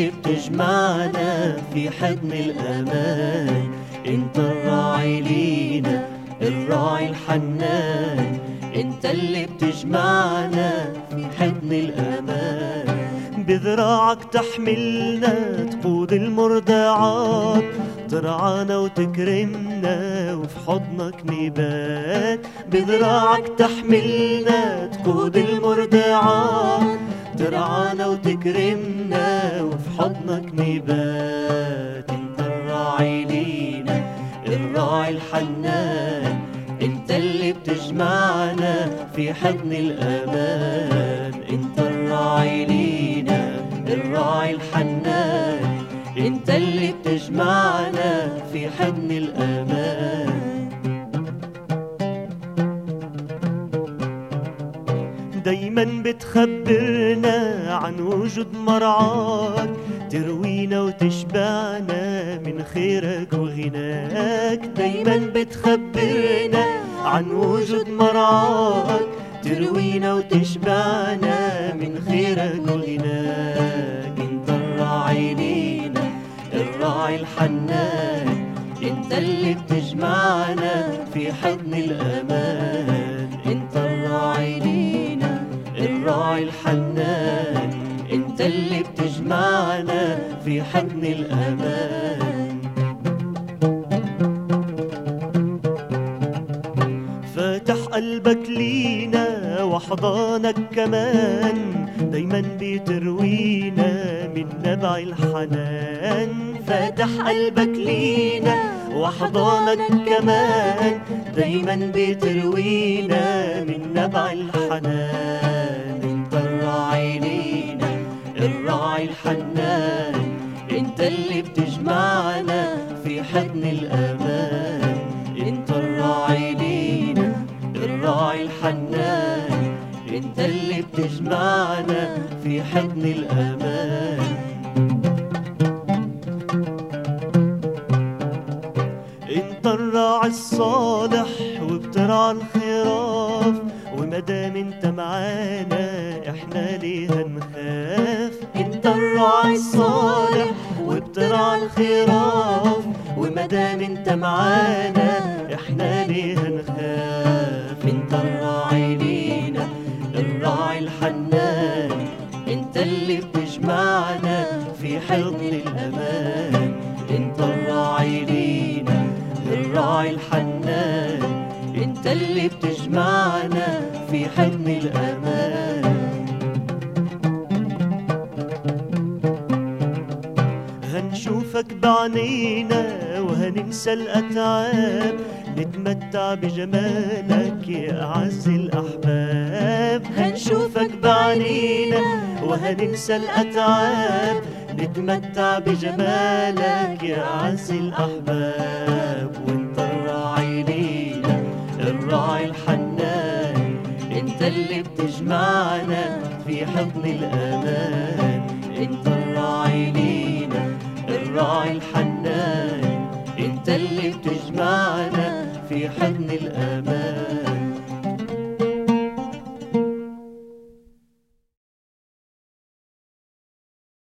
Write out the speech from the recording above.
اللي بتجمعنا في حضن الأمان انت الراعي لينا الراعي الحنان انت اللي بتجمعنا في حضن الأمان بذراعك تحملنا تقود المرضعات ترعانا وتكرمنا وفي حضنك نبات بذراعك تحملنا تقود المرضعات ترعانا وتكرمنا وفي حضنك نبات انت الراعي لينا الراعي الحنان انت اللي بتجمعنا في حضن الامان انت الراعي لينا الراعي الحنان انت اللي بتجمعنا في حضن الامان دايما بتخبرنا عن وجود مرعاك تروينا وتشبعنا من خيرك وغناك دايما بتخبرنا عن وجود مرعاك تروينا وتشبعنا من خيرك وغناك انت الراعي لينا الراعي الحنان انت اللي بتجمعنا في حضن الامان انت الراعي لينا الراعي الحنان انت اللي بتجمعنا في حضن الامان فاتح قلبك لينا وحضانك كمان دايما بتروينا من نبع الحنان فاتح قلبك لينا وحضانك كمان دايما بتروينا من نبع الحنان انت الراعي لينا الراعي الحنان انت اللي بتجمعنا في حضن الامان انت الراعي لينا الراعي الحنان انت اللي بتجمعنا في حضن الامان انت الراعي الصالح وبترعى الخراف ومادام انت معانا احنا ليه هنخاف انت الراعي الصالح وبترعى الخراف ومادام انت معانا احنا ليه هنخاف انت الراعي لينا الراعي الحنان انت اللي بتجمعنا في حضن الامان انت الراعي لينا الراعي الحنان انت اللي بتجمعنا في حضن الامان هنشوفك بعنينا وهننسى الأتعاب نتمتع بجمالك يا أعز الأحباب هنشوفك بعنينا وهننسى الأتعاب نتمتع بجمالك يا أعز الأحباب وانت الراعي لينا الراعي الحنان انت اللي بتجمعنا في حضن الأمان انت الراعي لينا الراعي الحنان انت اللي بتجمعنا في حضن الامان